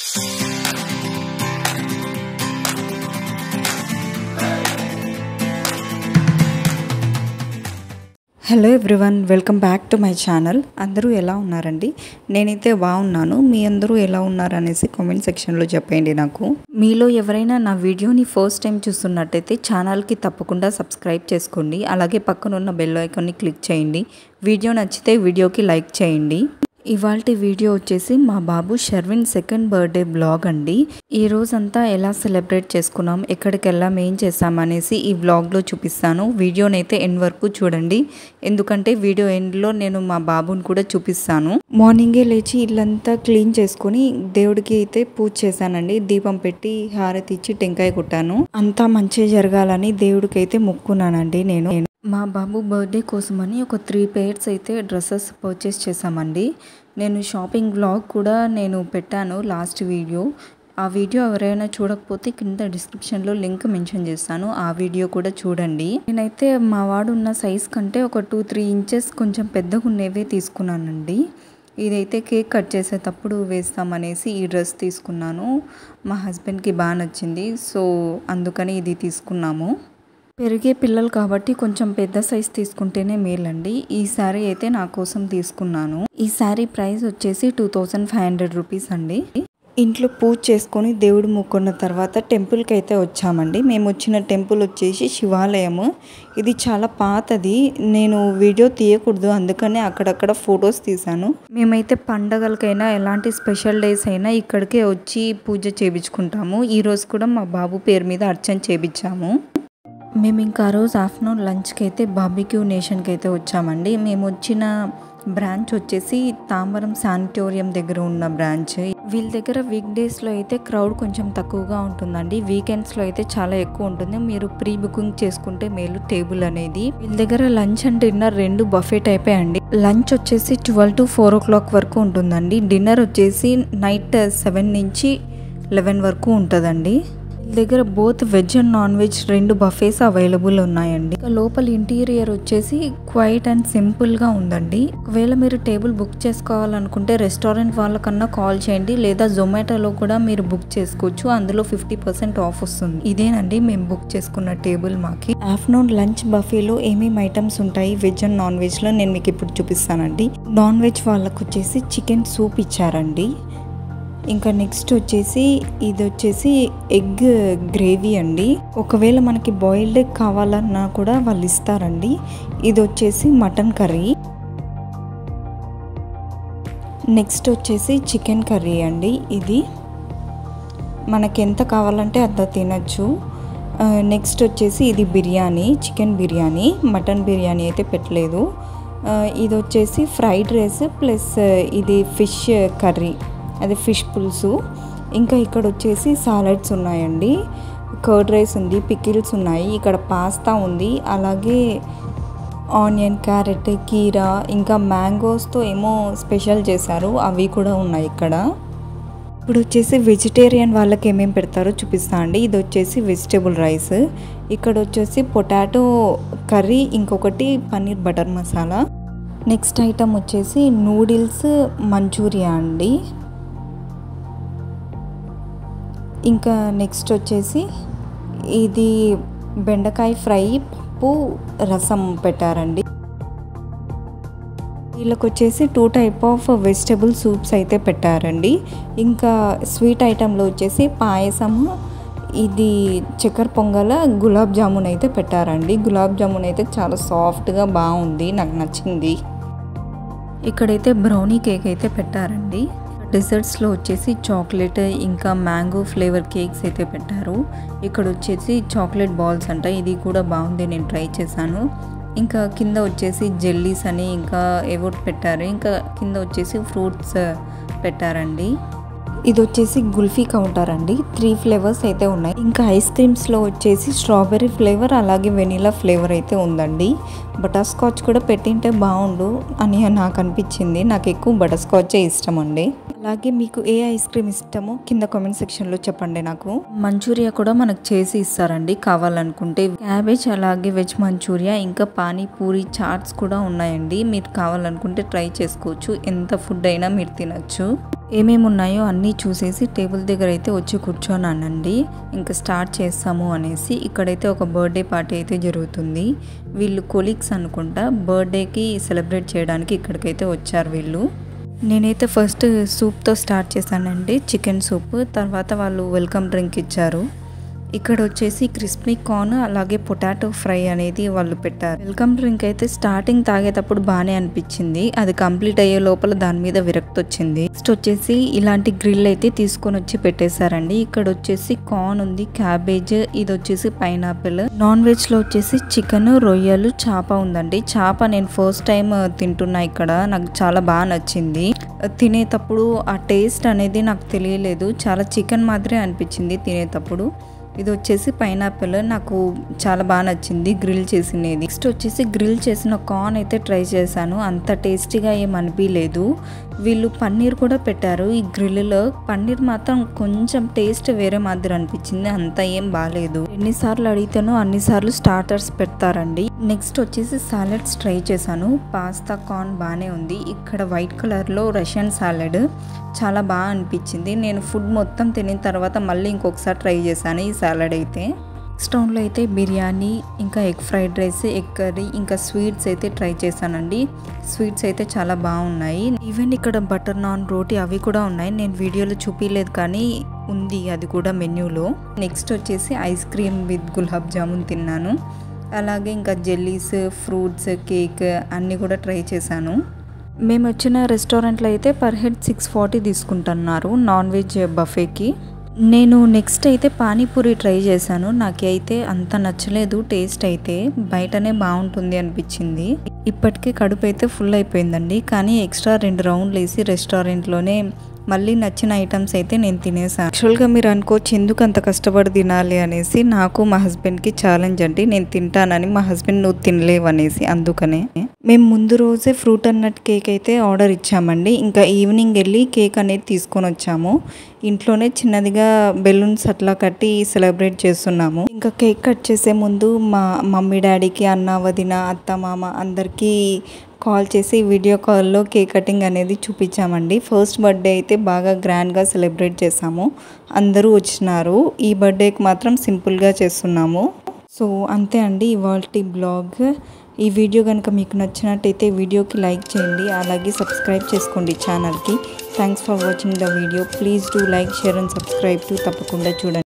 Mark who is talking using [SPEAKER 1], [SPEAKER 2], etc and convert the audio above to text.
[SPEAKER 1] hello everyone welcome back to my channel అందరూ ఎలా ఉన్నారండి నేనైతే బాగున్నాను మీ అందరూ ఎలా ఉన్నారు అనేసి కామెంట్ సెక్షన్లో చెప్పండి నాకు మీలో ఎవరైనా నా వీడియోని ఫస్ట్ టైం చూస్తున్నట్టయితే ఛానల్కి తప్పకుండా సబ్స్క్రైబ్ చేసుకోండి అలాగే పక్కన ఉన్న బెల్ ఐకాన్ని క్లిక్ చేయండి వీడియో నచ్చితే వీడియోకి లైక్ చేయండి ఇవాళ వీడియో వచ్చేసి మా బాబు షర్విన్ సెకండ్ బర్త్డే బ్లాగ్ అండి ఈ రోజంతా ఎలా సెలబ్రేట్ చేసుకున్నాం ఎక్కడికి వెళ్ళాం ఏం చేసాం అనేసి ఈ బ్లాగ్లో చూపిస్తాను వీడియోనైతే ఎండ్ వరకు చూడండి ఎందుకంటే వీడియో ఎండ్లో నేను మా బాబుని కూడా చూపిస్తాను మార్నింగే లేచి ఇల్లంతా క్లీన్ చేసుకుని దేవుడికి అయితే పూజ చేశానండి దీపం పెట్టి హారతి ఇచ్చి టెంకాయ కొట్టాను అంతా మంచిగా జరగాలని దేవుడికి అయితే మొక్కున్నానండి నేను మా బాబు బర్త్డే కోసమని ఒక త్రీ పేర్స్ అయితే డ్రెస్సెస్ పర్చేస్ చేశామండి నేను షాపింగ్ బ్లాగ్ కూడా నేను పెట్టాను లాస్ట్ వీడియో ఆ వీడియో ఎవరైనా చూడకపోతే కింద డిస్క్రిప్షన్లో లింక్ మెన్షన్ చేస్తాను ఆ వీడియో కూడా చూడండి నేనైతే మా వాడు ఉన్న సైజ్ కంటే ఒక టూ త్రీ ఇంచెస్ కొంచెం పెద్దగా ఉన్నవే తీసుకున్నానండి ఇదైతే కేక్ కట్ చేసేటప్పుడు వేస్తామనేసి ఈ డ్రెస్ తీసుకున్నాను మా హస్బెండ్కి బాగా నచ్చింది సో అందుకని ఇది తీసుకున్నాము పెరిగే పిల్లలు కాబట్టి కొంచెం పెద్ద సైజ్ తీసుకుంటేనే మేలండి ఈ శారీ అయితే నా కోసం తీసుకున్నాను ఈ శారీ ప్రైస్ వచ్చేసి two thousand five hundred rupees అండి ఇంట్లో పూజ చేసుకొని దేవుడు మొక్కున్న తర్వాత టెంపుల్కి అయితే వచ్చామండి మేము వచ్చిన టెంపుల్ వచ్చేసి శివాలయము ఇది చాలా పాతది నేను వీడియో తీయకూడదు అందుకనే అక్కడక్కడ ఫొటోస్ తీశాను మేమైతే పండగలకైనా ఎలాంటి స్పెషల్ డేస్ అయినా ఇక్కడికే వచ్చి పూజ చేయించుకుంటాము ఈరోజు కూడా మా బాబు పేరు మీద అర్చన చేయించాము మేము ఇంకా ఆ రోజు ఆఫ్టర్నూన్ లంచ్కి అయితే బాబిక్యూ నేషన్కి అయితే వచ్చామండి మేము వచ్చిన బ్రాంచ్ వచ్చేసి తాంబరం శానిటోరియం దగ్గర ఉన్న బ్రాంచ్ వీళ్ళ దగ్గర వీక్ డేస్లో అయితే క్రౌడ్ కొంచెం తక్కువగా ఉంటుందండి వీకెండ్స్లో అయితే చాలా ఎక్కువ ఉంటుంది మీరు ప్రీ బుకింగ్ చేసుకుంటే మేలు టేబుల్ అనేది వీళ్ళ దగ్గర లంచ్ అండ్ డిన్నర్ రెండు బఫే టైపే అండి లంచ్ వచ్చేసి twelve to four o'clock వరకు ఉంటుందండి డిన్నర్ వచ్చేసి నైట్ సెవెన్ నుంచి లెవెన్ వరకు ఉంటుందండి దగ్గర both veg and non veg రెండు బఫేస్ అవైలబుల్ ఉన్నాయండి లోపల ఇంటీరియర్ వచ్చేసి క్వైట్ అండ్ సింపుల్ గా ఉందండి ఒకవేళ మీరు టేబుల్ బుక్ చేసుకోవాలనుకుంటే రెస్టారెంట్ వాళ్ళకన్నా కాల్ చేయండి లేదా జొమాటోలో కూడా మీరు బుక్ చేసుకోవచ్చు అందులో ఫిఫ్టీ పర్సెంట్ ఆఫ్ వస్తుంది ఇదేనండి మేము బుక్ చేసుకున్న టేబుల్ మాకి ఆఫ్టర్నూన్ లంచ్ బఫేలో ఏమేమి ఐటమ్స్ ఉంటాయి వెజ్ అండ్ నాన్ వెజ్ లో నేను మీకు ఇప్పుడు చూపిస్తానండి నాన్ వెజ్ వాళ్ళకు వచ్చేసి చికెన్ సూప్ ఇచ్చారండి ఇంకా నెక్స్ట్ వచ్చేసి ఇది వచ్చేసి ఎగ్ గ్రేవీ అండి ఒకవేళ మనకి బాయిల్డ్ ఎగ్ కావాలన్నా కూడా వాళ్ళు ఇస్తారండి ఇది వచ్చేసి మటన్ కర్రీ నెక్స్ట్ వచ్చేసి చికెన్ కర్రీ అండి ఇది మనకి ఎంత కావాలంటే అంత తినచ్చు నెక్స్ట్ వచ్చేసి ఇది బిర్యానీ చికెన్ బిర్యానీ మటన్ బిర్యానీ అయితే పెట్టలేదు ఇది వచ్చేసి ఫ్రైడ్ రైస్ ప్లస్ ఇది ఫిష్ కర్రీ అది ఫిష్ పులుసు ఇంకా ఇక్కడ వచ్చేసి సాలడ్స్ ఉన్నాయండి కర్డ్ రైస్ ఉంది పికిల్స్ ఉన్నాయి ఇక్కడ పాస్తా ఉంది అలాగే ఆనియన్ క్యారెట్ కీరా ఇంకా మ్యాంగోస్తో ఏమో స్పెషల్ చేశారు అవి కూడా ఉన్నాయి ఇక్కడ ఇప్పుడు వచ్చేసి వెజిటేరియన్ వాళ్ళకి ఏమేమి పెడతారో చూపిస్తా అండి ఇది వచ్చేసి వెజిటేబుల్ రైస్ ఇక్కడ వచ్చేసి పొటాటో కర్రీ ఇంకొకటి paneer butter masala next item వచ్చేసి నూడిల్స్ మంచూరియా అండి ఇంకా నెక్స్ట్ వచ్చేసి ఇది బెండకాయ ఫ్రై పప్పు రసం పెట్టారండి వీళ్ళకి వచ్చేసి two type of vegetable soups అయితే పెట్టారండి ఇంకా స్వీట్ ఐటెంలో వచ్చేసి పాయసము ఇది చక్కెర పొంగల గులాబ్ జామున్ అయితే పెట్టారండి గులాబ్ జామున్ అయితే చాలా సాఫ్ట్గా బాగుంది నాకు నచ్చింది ఇక్కడైతే బ్రౌనీ కేక్ అయితే పెట్టారండి డెజర్ట్స్లో వచ్చేసి చాక్లెట్ ఇంకా మ్యాంగో ఫ్లేవర్ కేక్స్ అయితే పెట్టారు ఇక్కడ వచ్చేసి చాక్లెట్ బాల్స్ అంట ఇది కూడా బాగుంది నేను ట్రై చేశాను ఇంకా కింద వచ్చేసి జెల్లీస్ అని ఇంకా ఏవో పెట్టారు ఇంకా కింద వచ్చేసి ఫ్రూట్స్ పెట్టారండి ఇది వచ్చేసి గుల్ఫీ కౌంటర్ అండి త్రీ ఫ్లేవర్స్ అయితే ఉన్నాయి ఇంకా ఐస్ క్రీమ్స్లో వచ్చేసి స్ట్రాబెర్రీ ఫ్లేవర్ అలాగే వెనీలా ఫ్లేవర్ అయితే ఉందండి బటర్ స్కాచ్ కూడా పెట్టింటే బాగుండు అని నాకు అనిపించింది నాకు ఎక్కువ బటర్ స్కాచే ఇష్టం అండి అలాగే మీకు ఏ ఐస్ క్రీమ్ ఇష్టమో కింద కామెంట్ సెక్షన్లో చెప్పండి నాకు మంచూరియా కూడా మనకు చేసి ఇస్తారండి కావాలనుకుంటే క్యాబేజ్ అలాగే వెజ్ మంచూరియా ఇంకా పానీపూరి చాట్స్ కూడా ఉన్నాయండి మీరు కావాలనుకుంటే ట్రై చేసుకోవచ్చు ఎంత ఫుడ్ అయినా మీరు తినచ్చు ఏమేమి ఉన్నాయో అన్నీ చూసేసి టేబుల్ దగ్గర అయితే వచ్చి కూర్చోనానండి ఇంకా స్టార్ట్ చేస్తాము అనేసి ఇక్కడైతే ఒక బర్త్డే పార్టీ అయితే జరుగుతుంది వీళ్ళు కొలీగ్స్ అనుకుంటా బర్త్డేకి సెలబ్రేట్ చేయడానికి ఇక్కడికైతే వచ్చారు వీళ్ళు నేనైతే ఫస్ట్ సూప్తో స్టార్ట్ చేశానండి చికెన్ సూప్ తర్వాత వాళ్ళు వెల్కమ్ డ్రింక్ ఇచ్చారు ఇక్కడ వచ్చేసి క్రిస్పీ కార్న్ అలాగే పొటాటో ఫ్రై అనేది వాళ్ళు పెట్టారు వెల్కమ్ డ్రింక్ అయితే స్టార్టింగ్ తాగేటప్పుడు బాగానే అనిపించింది అది కంప్లీట్ అయ్యే లోపల దాని మీద విరక్తి వచ్చింది నెక్స్ట్ వచ్చేసి ఇలాంటి గ్రిల్ అయితే తీసుకొని వచ్చి పెట్టేశారండి ఇక్కడ వచ్చేసి కార్న్ ఉంది క్యాబేజ్ ఇది వచ్చేసి పైనాపిల్ నాన్ వెజ్ లో వచ్చేసి చికెన్ రొయ్యలు చేప ఉందండి చేప నేను ఫస్ట్ టైం తింటున్నా ఇక్కడ నాకు చాలా బాగా నచ్చింది తినేటప్పుడు ఆ టేస్ట్ అనేది నాకు తెలియలేదు చాలా చికెన్ మాదిరే అనిపించింది తినేటప్పుడు ఇది వచ్చేసి పైనాపిల్ నాకు చాలా బాగా నచ్చింది గ్రిల్ చేసినది నెక్స్ట్ వచ్చేసి గ్రిల్ చేసిన కార్న్ అయితే ట్రై చేశాను అంత టేస్టీగా ఏం అనిపించలేదు వీళ్ళు పన్నీర్ కూడా పెట్టారు ఈ గ్రిల్లో పన్నీర్ మాత్రం కొంచెం టేస్ట్ వేరే మాదిరి అనిపించింది అంత ఏం బాగాలేదు ఎన్నిసార్లు అడిగితేనో అన్నిసార్లు స్టార్టర్స్ పెడతారండి నెక్స్ట్ వచ్చేసి సాలెడ్స్ ట్రై చేశాను పాస్తా కార్న్ బాగానే ఉంది ఇక్కడ వైట్ కలర్లో రష్యన్ సాలెడ్ చాలా బాగా అనిపించింది నేను ఫుడ్ మొత్తం తినిన తర్వాత మళ్ళీ ఇంకొకసారి ట్రై చేశాను ఈ సాలడ్ అయితే స్టౌన్లో అయితే బిర్యానీ ఇంకా egg fried rice egg curry ఇంకా స్వీట్స్ అయితే ట్రై చేశానండి స్వీట్స్ అయితే చాలా బాగున్నాయి ఈవెన్ ఇక్కడ బటర్ నాన్ రోటీ అవి కూడా ఉన్నాయి నేను వీడియోలో చూపించలేదు కానీ ఉంది అది కూడా మెన్యూలో నెక్స్ట్ వచ్చేసి ice cream with gulab jamun తిన్నాను అలాగే ఇంకా జెల్లీస్ ఫ్రూట్స్ కేక్ అన్నీ కూడా ట్రై చేశాను మేము వచ్చిన రెస్టారెంట్లో అయితే పర్ హెడ్ సిక్స్ ఫార్టీ తీసుకుంటున్నారు నాన్ వెజ్ బఫేకి నేను నెక్స్ట్ అయితే పానీపూరి ట్రై చేశాను నాకైతే అంత నచ్చలేదు టేస్ట్ అయితే బయటనే బాగుంటుంది అనిపించింది ఇప్పటికే కడుపు అయితే ఫుల్ అయిపోయిందండి కానీ ఎక్స్ట్రా రెండు రౌండ్లు వేసి రెస్టారెంట్లోనే మళ్ళీ నచ్చిన ఐటమ్స్ అయితే నేను తినేసాను యాక్చువల్గా మీరు అనుకోవచ్చు ఎందుకు అంత కష్టపడి తినాలి అనేసి నాకు మా హస్బెండ్కి ఛాలెంజ్ అండి నేను తింటానని మా హస్బెండ్ నువ్వు తినలేవు అనేసి అందుకనే మేము ముందు రోజే ఫ్రూట్ అన్నట్ కేక్ అయితే ఆర్డర్ ఇచ్చామండి ఇంకా ఈవినింగ్ వెళ్ళి కేక్ అనేది తీసుకొని వచ్చాము ఇంట్లోనే చిన్నదిగా బెలూన్స్ అట్లా కట్టి సెలబ్రేట్ చేస్తున్నాము ఇంకా కేక్ కట్ చేసే ముందు మా మమ్మీ డాడీకి అన్న వదిన అత్త మామ అందరికీ కాల్ చేసి వీడియో కాల్లో కేక్ కటింగ్ అనేది చూపించామండి ఫస్ట్ బర్త్డే అయితే బాగా గ్రాండ్గా సెలబ్రేట్ చేసాము అందరూ వచ్చినారు ఈ బర్త్డేకి మాత్రం సింపుల్గా చేస్తున్నాము సో అంతే అండి ఇవాళ బ్లాగ్ ఈ వీడియో కనుక మీకు నచ్చినట్టయితే వీడియోకి లైక్ చేయండి అలాగే సబ్స్క్రైబ్ చేసుకోండి ఛానల్కి thanks for watching the video please do like share and subscribe to తప్పకుండా చూడండి